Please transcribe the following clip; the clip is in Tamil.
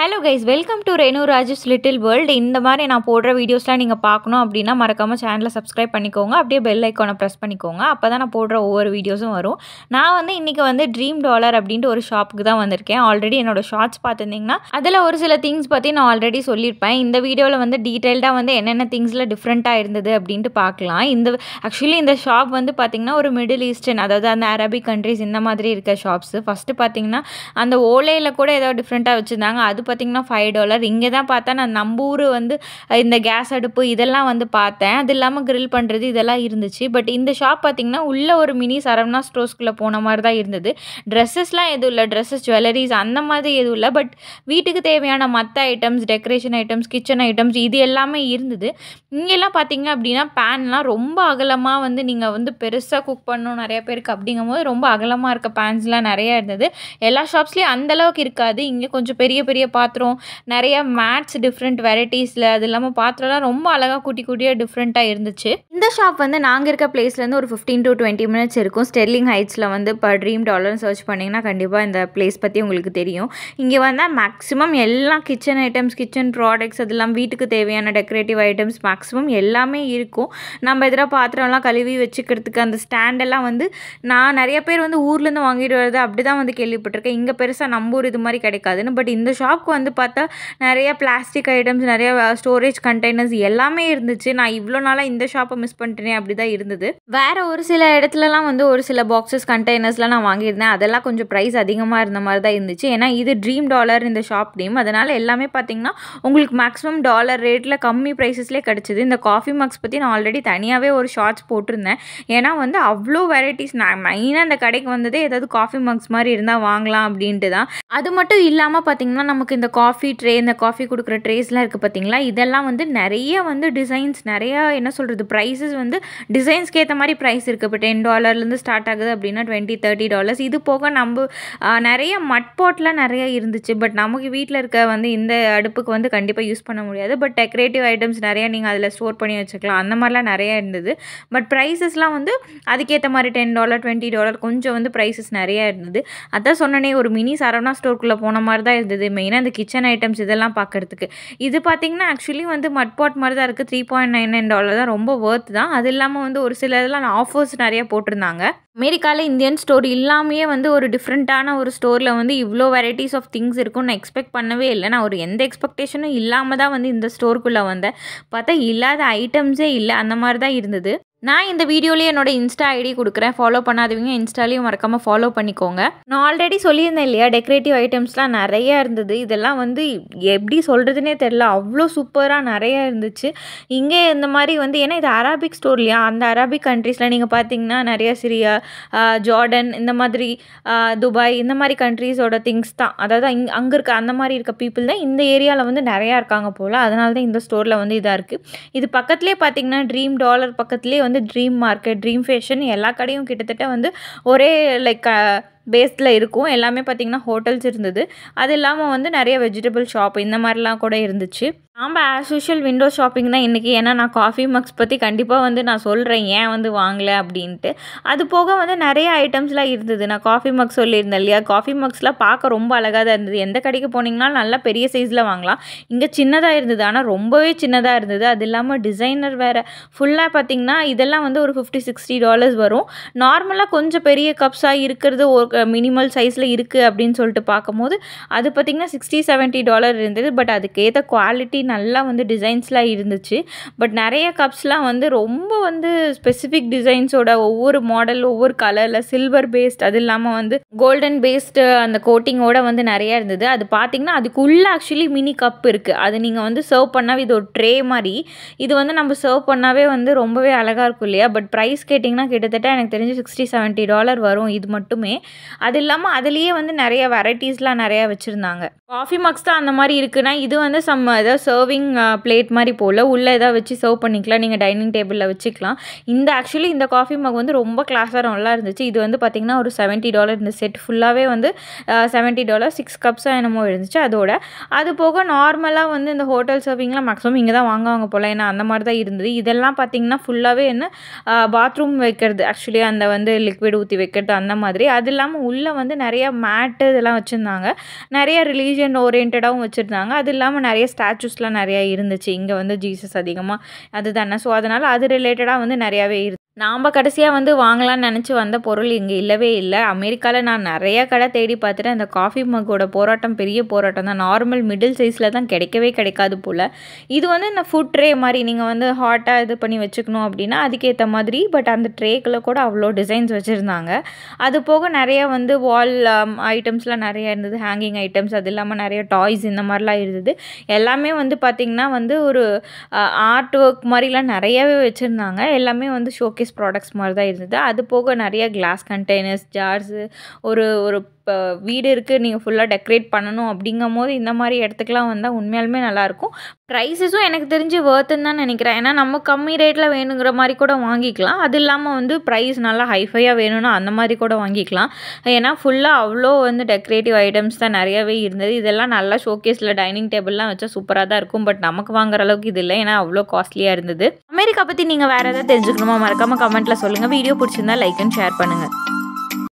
hello guys welcome to Renu Raja's little world இந்த மாதிரி நான் போடுற வீடியோஸ்லாம் நீங்கள் பார்க்கணும் அப்படின்னா மறக்காமல் சேனலை சப்ஸ்கிரைப் பண்ணிக்கோங்க அப்படியே பெல் ஐக்கானை ப்ரெஸ் பண்ணிக்கோங்க அப்போ தான் நான் போடுற ஒவ்வொரு வீடியோஸும் வரும் நான் வந்து இன்றைக்கி வந்து ட்ரீம் டாலர் அப்படின்ட்டு ஒரு ஷாப்புக்கு தான் வந்திருக்கேன் ஆல்ரெடி என்னோட ஷார்ட்ஸ் பார்த்துருந்தீங்கன்னா அதில் ஒரு சில திங்ஸ் பற்றி நான் ஆல்ரெடி சொல்லியிருப்பேன் இந்த வீடியோவில் வந்து டீட்டெயில்டாக வந்து என்னென்ன திங்ஸில் டிஃப்ரெண்ட்டாக இருந்தது அப்படின்ட்டு பார்க்கலாம் இந்த ஆக்சுவலி இந்த ஷாப் வந்து பார்த்திங்கன்னா ஒரு மிடில் ஈஸ்டர்ன் அதாவது அந்த அரபிக் கண்ட்ரிஸ் இந்த மாதிரி இருக்க ஷாப்ஸு ஃபஸ்ட்டு பார்த்திங்கன்னா அந்த ஓலையில் கூட ஏதோ டிஃப்ரெண்ட்டாக வச்சுருந்தாங்க அது பார்த்திங்கன்னா ஃபைவ் டாலர் இங்கே தான் பார்த்தா நான் நம்ம ஊர் வந்து அஹ், இந்த கேஸ் அடுப்பு இதெல்லாம் வந்து பார்த்தேன் அது இல்லாமல் grill பண்ணுறது இதெல்லாம் இருந்துச்சு பட் இந்த ஷாப் பார்த்திங்கன்னா உள்ள ஒரு மினி சரவணா ஸ்டோர்ஸ்குள்ளே போன மாதிரி தான் இருந்தது ட்ரெஸ்ஸஸ்லாம் எதுவும் இல்லை ட்ரெஸ்ஸஸ் ஜுவல்லரிஸ் அந்த மாதிரி எதுவும் இல்லை பட் வீட்டுக்கு தேவையான மற்ற items decoration items kitchen items இது எல்லாமே இருந்தது இங்கெல்லாம் பார்த்தீங்க அப்படின்னா பேன்லாம் ரொம்ப அகலமாக வந்து நீங்கள் வந்து பெருசாக குக் பண்ணணும் நிறைய பேருக்கு அப்படிங்கும்போது ரொம்ப அகலமாக இருக்க பேன்ஸ்லாம் நிறைய இருந்தது எல்லா ஷாப்ஸ்லேயும் அந்தளவுக்கு இருக்காது இங்கே கொஞ்சம் பெரிய பெரிய பாத்திரம் நிறைய மேட்ஸ் டிஃப்ரெண்ட் வெரைட்டிஸில் அது இல்லாமல் பாத்திரம்லாம் ரொம்ப அழகாக குட்டி குட்டியாக டிஃப்ரெண்ட்டாக இருந்துச்சு இந்த ஷாப் வந்து நாங்கள் இருக்க பிளேஸ்லேருந்து ஒரு ஃபிஃப்டீன் டு டுவெண்ட்டி மினிட்ஸ் இருக்கும் ஸ்டெர்லிங் ஹைட்ஸில் வந்து இப்போ ட்ரீம் டாலர்னு சர்ச் பண்ணிங்கன்னா கண்டிப்பாக இந்த பிளேஸ் பற்றி உங்களுக்கு தெரியும் இங்கே வந்தால் மேக்ஸிமம் எல்லா கிச்சன் ஐட்டம்ஸ் கிச்சன் ப்ராடக்ட்ஸ் அதெல்லாம் வீட்டுக்கு தேவையான டெக்கரேட்டிவ் ஐட்டம்ஸ் மேக்ஸிமம் எல்லாமே இருக்கும் நம்ம எதிராக பாத்திரம்லாம் கழுவி வச்சுக்கிறதுக்கு அந்த ஸ்டாண்டெல்லாம் வந்து நான் நிறைய பேர் வந்து ஊர்லேருந்து வாங்கிட்டு வரது அப்படி தான் வந்து கேள்விப்பட்டிருக்கேன் இங்கே பெருசாக நம்ம ஊர் இது மாதிரி கிடைக்காதுன்னு பட் இந்த ஷாப்க்கு வந்து பார்த்தா நிறைய பிளாஸ்டிக் ஐட்டம்ஸ் நிறைய ஸ்டோரேஜ் கண்டெய்னர்ஸ் எல்லாமே இருந்துச்சு நான் இவ்வளோ நாளாக இந்த ஷாப்பை மிஸ் பண்ணிட்டேனே அப்படி தான் இருந்தது வேற ஒரு சில இடத்துலலாம் வந்து ஒரு சில பாக்ஸஸ் கண்டெய்னர்ஸ்லாம் நான் வாங்கியிருந்தேன் அதெல்லாம் கொஞ்சம் ப்ரைஸ் அதிகமாக இருந்த மாதிரி தான் இருந்துச்சு ஏன்னா இது ட்ரீம் டாலர் இந்த ஷாப் நேம் அதனால் எல்லாமே பார்த்தீங்கன்னா உங்களுக்கு மேக்ஸிமம் டாலர் ரேட்டில் கம்மி ப்ரைஸஸ்லேயே கிடச்சிது இந்த காஃபி மக்ஸ் பற்றி நான் ஆல்ரெடி தனியாகவே ஒரு ஷார்ட்ஸ் போட்டிருந்தேன் ஏன்னா வந்து அவ்வளோ வெரைட்டிஸ் நான் மெயினாக இந்த கடைக்கு வந்ததே ஏதாவது காஃபி மக்ஸ் மாதிரி இருந்தால் வாங்கலாம் அப்படின்ட்டு தான் அது மட்டும் இல்லாமல் பார்த்தீங்கன்னா நமக்கு இந்த காஃபி ட்ரே இந்த காஃபி கொடுக்குற ட்ரேஸ்லாம் இருக்குது பார்த்தீங்களா இதெல்லாம் வந்து நிறைய வந்து டிசைன்ஸ் நிறையா என்ன சொல்கிறது ப்ரைஸஸ் வந்து டிசைன்ஸ்க்கு ஏற்ற மாதிரி ப்ரைஸ் இருக்குது இப்போ டென் டாலர்லேருந்து ஸ்டார்ட் ஆகுது அப்படின்னா டுவெண்ட்டி தேர்ட்டி டாலர்ஸ் இது போக நம்ம ஆ, நிறைய மட் பாட்லாம் நிறைய இருந்துச்சு பட் நமக்கு வீட்டில் இருக்க வந்து இந்த அடுப்புக்கு வந்து கண்டிப்பாக யூஸ் பண்ண முடியாது பட் டெக்கரேட்டிவ் ஐட்டம்ஸ் நிறைய நீங்கள் அதில் ஸ்டோர் பண்ணி வச்சுக்கலாம் அந்த மாதிரிலாம் நிறைய இருந்தது பட் ப்ரைஸஸ்லாம் வந்து அதுக்கேற்ற மாதிரி டென் டாலர் டுவெண்ட்டி டாலர் கொஞ்சம் வந்து ப்ரைஸஸ் நிறைய இருந்தது அதான் சொன்னனே ஒரு மினி சரவணா ஸ்டோர்க்குள்ளே போன மாதிரி தான் இருந்தது மெயினாக இந்த கிச்சன் ஐட்டம்ஸ் இதெல்லாம் பார்க்கறதுக்கு இது பார்த்தீங்கன்னா ஆக்சுவலி வந்து மட் பாட் மாதிரி தான் இருக்குது three point nine nine dollar தான் ரொம்ப ஒர்த் தான் அது இல்லாமல் வந்து ஒரு சில இதெல்லாம் ஆஃபர்ஸ் நிறைய போட்டிருந்தாங்க அமெரிக்காவில் இந்தியன் ஸ்டோர் இல்லாமையே வந்து ஒரு டிஃப்ரெண்ட்டான ஒரு ஸ்டோரில் வந்து இவ்வளோ வெரைட்டிஸ் ஆஃப் திங்ஸ் இருக்கும்னு நான் எக்ஸ்பெக்ட் பண்ணவே இல்லை நான் ஒரு எந்த எக்ஸ்பெக்டேஷனும் இல்லாமல் தான் வந்து இந்த ஸ்டோருக்குள்ளே வந்தேன் பார்த்தா இல்லாத ஐட்டம்ஸே இல்லை அந்த மாதிரி தான் இருந்தது நான் இந்த வீடியோலேயே என்னோட இன்ஸ்டா ஐடி கொடுக்குறேன் ஃபாலோ பண்ணாதவங்க இன்ஸ்டாலையும் மறக்காமல் ஃபாலோ பண்ணிக்கோங்க நான் ஆல்ரெடி சொல்லியிருந்தேன் இல்லையா டெக்கரேட்டிவ் ஐட்டம்ஸ்லாம் நிறைய இருந்தது இதெல்லாம் வந்து எப்படி சொல்கிறதுனே தெரில அவ்வளோ சூப்பராக நிறைய இருந்துச்சு இங்கே இந்த மாதிரி வந்து ஏன்னா இது அரபிக் ஸ்டோர் இல்லையா அந்த அரபிக் கண்ட்ரீஸில் நீங்கள் பார்த்தீங்கன்னா நிறைய சிரியா ஆஹ், ஜார்டன் இந்த மாதிரி ஆஹ், துபாய் இந்த மாதிரி கண்ட்ரீஸோட திங்ஸ் தான் அதாவது இங் அங்கே இருக்க அந்த மாதிரி இருக்க பீப்புள் தான் இந்த ஏரியாவில் வந்து நிறையா இருக்காங்க போல் அதனால தான் இந்த ஸ்டோரில் வந்து இதாக இருக்குது இது பக்கத்துலேயே பார்த்தீங்கன்னா ட்ரீம் டாலர் பக்கத்துலேயே வந்து ட்ரீம் மார்க்கெட் ட்ரீம் ஃபேஷன் எல்லா கடையும் கிட்டத்தட்ட வந்து ஒரே லைக் பேஸில் இருக்கும் எல்லாமே பார்த்திங்கன்னா ஹோட்டல்ஸ் இருந்தது அது இல்லாமல் வந்து நிறைய வெஜிடபிள் ஷாப் இந்த மாதிரிலாம் கூட இருந்துச்சு நாம் ஆஸ் யூஷுவல் விண்டோ ஷாப்பிங் தான் இன்றைக்கி ஏன்னா நான் காஃபி மக்ஸ் பற்றி கண்டிப்பாக வந்து நான் சொல்கிறேன் ஏன் வந்து வாங்கலை அப்படின்ட்டு அது போக வந்து நிறைய ஐட்டம்ஸ்லாம் இருந்தது நான் காஃபி மக்ஸ் சொல்லியிருந்தேன் இல்லையா காஃபி மக்ஸ்லாம் பார்க்க ரொம்ப அழகாக தான் இருந்தது எந்த கடைக்கு போனீங்கனாலும் நல்லா பெரிய சைஸில் வாங்கலாம் இங்கே சின்னதாக இருந்தது ஆனால் ரொம்பவே சின்னதாக இருந்தது அது இல்லாமல் டிசைனர் வேறு ஃபுல்லாக பார்த்தீங்கன்னா இதெல்லாம் வந்து ஒரு ஃபிஃப்டி சிக்ஸ்டி டாலர்ஸ் வரும் நார்மலாக கொஞ்சம் பெரிய கப்ஸாக இருக்கிறது ஒரு மினிமல் சைஸில் இருக்குது அப்படின்னு சொல்லிட்டு பார்க்கும்போது அது பார்த்திங்கன்னா சிக்ஸ்டி செவன்ட்டி டாலர் இருந்தது பட் அதுக்கேற்ற குவாலிட்டி நல்லா வந்து டிசைன்ஸ்லாம் இருந்துச்சு பட் நிறைய கப்ஸ்லாம் வந்து ரொம்ப வந்து ஸ்பெசிஃபிக் டிசைன்ஸோட ஒவ்வொரு மாடல் ஒவ்வொரு கலரில் சில்வர் பேஸ்ட் அது இல்லாமல் வந்து கோல்டன் பேஸ்டு அந்த கோட்டிங்கோட வந்து நிறைய இருந்தது அது பார்த்திங்கன்னா அதுக்குள்ளே ஆக்சுவலி மினி கப் இருக்குது அது நீங்கள் வந்து சர்வ் பண்ணால் இது ஒரு ட்ரே மாதிரி இது வந்து நம்ம சர்வ் பண்ணாவே வந்து ரொம்பவே அழகாக இருக்கும் இல்லையா பட் ப்ரைஸ் கேட்டிங்கன்னா கிட்டத்தட்ட எனக்கு தெரிஞ்சு சிக்ஸ்டி செவன்ட்டி டாலர் வரும் இது மட்டுமே அது இல்லாமல் அதுலேயே வந்து நிறைய வெரைட்டிஸ்லாம் நிறையா வச்சுருந்தாங்க காஃபி மக்ஸ் தான் அந்த மாதிரி இருக்குன்னா இது வந்து சம் ஏதாவது சர்விங் பிளேட் மாதிரி போல் உள்ளே ஏதாவது வச்சு சர்வ் பண்ணிக்கலாம் நீங்கள் டைனிங் டேபிளில் வச்சுக்கலாம் இந்த ஆக்சுவலி இந்த காஃபி மக் வந்து ரொம்ப கிளாஸாக நல்லா இருந்துச்சு இது வந்து பார்த்திங்கன்னா ஒரு செவன்ட்டி டாலர் இந்த செட் ஃபுல்லாகவே வந்து செவன்ட்டி டாலர் சிக்ஸ் கப்ஸாக என்னமோ இருந்துச்சு அதோட அது போக நார்மலாக வந்து இந்த ஹோட்டல் சர்விங்லாம் மேக்ஸிமம் இங்கே தான் வாங்குவாங்க போல் ஏன்னா அந்த மாதிரி தான் இருந்தது இதெல்லாம் பார்த்திங்கன்னா ஃபுல்லாகவே என்ன பாத்ரூம் வைக்கிறது ஆக்சுவலி அந்த வந்து லிக்விட் ஊற்றி வைக்கிறது அந்த மாதிரி அது இல்லாமல் இல்லாமல் உள்ளே வந்து நிறைய மேட்டு இதெல்லாம் வச்சுருந்தாங்க நிறைய ரிலீஜியன் ஓரியன்டாகவும் வச்சுருந்தாங்க அது இல்லாமல் நிறைய ஸ்டாச்சூஸ்லாம் நிறையா இருந்துச்சு இங்கே வந்து ஜீசஸ் அதிகமாக அதுதானே ஸோ அதனால் அது ரிலேட்டடாக வந்து நிறையாவே இரு நாம் கடைசியாக வந்து வாங்கலாம்னு நினச்சி வந்த பொருள் இங்கே இல்லவே இல்லை அமெரிக்காவில் நான் நிறைய கடை தேடி பார்த்துட்டேன் அந்த காஃபி மக்கோட போராட்டம் பெரிய போராட்டம் தான் நார்மல் மிடில் சைஸில் தான் கிடைக்கவே கிடைக்காது போல் இது வந்து இந்த ஃபுட் ட்ரே மாதிரி நீங்கள் வந்து ஹாட்டாக இது பண்ணி வச்சுக்கணும் அப்படின்னா அதுக்கேற்ற மாதிரி பட் அந்த ட்ரேக்கில் கூட அவ்வளோ டிசைன்ஸ் வச்சுருந்தாங்க அது போக நிறைய வந்து வால் ஐட்டம்ஸ்லாம் நிறைய இருந்தது ஹேங்கிங் ஐட்டம்ஸ் அது இல்லாமல் நிறைய டாய்ஸ் இந்த மாதிரிலாம் இருந்தது எல்லாமே வந்து பார்த்திங்கன்னா வந்து ஒரு ஆர்ட் ஒர்க் மாதிரிலாம் நிறையவே வச்சுருந்தாங்க எல்லாமே வந்து ஷோகேஸ் ப்ராடக்ட்ஸ் மாதிரி தான் இருந்தது அது போக நிறைய கிளாஸ் கண்டெய்னர்ஸ் ஜார்ஸு ஒரு ஒரு இப்போ வீடு இருக்குது நீங்கள் ஃபுல்லாக டெக்கரேட் பண்ணணும் அப்படிங்கும் போது இந்த மாதிரி இடத்துக்குலாம் வந்தால் உண்மையாலுமே நல்லாயிருக்கும் ப்ரைஸஸும் எனக்கு தெரிஞ்சு வேர்த்துன்னு தான் நினைக்கிறேன் ஏன்னா நம்ம கம்மி ரேட்டில் வேணுங்கிற மாதிரி கூட வாங்கிக்கலாம் அது இல்லாமல் வந்து ப்ரைஸ் நல்லா ஹைஃபையாக வேணும்னா அந்த மாதிரி கூட வாங்கிக்கலாம் ஏன்னா ஃபுல்லாக அவ்வளோ வந்து டெக்கரேட்டிவ் ஐட்டம்ஸ் தான் நிறையவே இருந்தது இதெல்லாம் நல்லா ஷோகேஸில் டைனிங் டேபிள்லாம் வச்சா சூப்பராக தான் இருக்கும் பட் நமக்கு வாங்குற அளவுக்கு இது இல்லை ஏன்னா அவ்வளோ காஸ்ட்லியாக இருந்தது அமெரிக்கா பற்றி நீங்கள் வேறு ஏதாவது தெரிஞ்சுக்கணுமா மறக்காமல் கமெண்ட்டில் சொல்லுங்கள் வீடியோ பிடிச்சிருந்தா லைக் அண்ட் ஷேர் பண்ணுங்கள்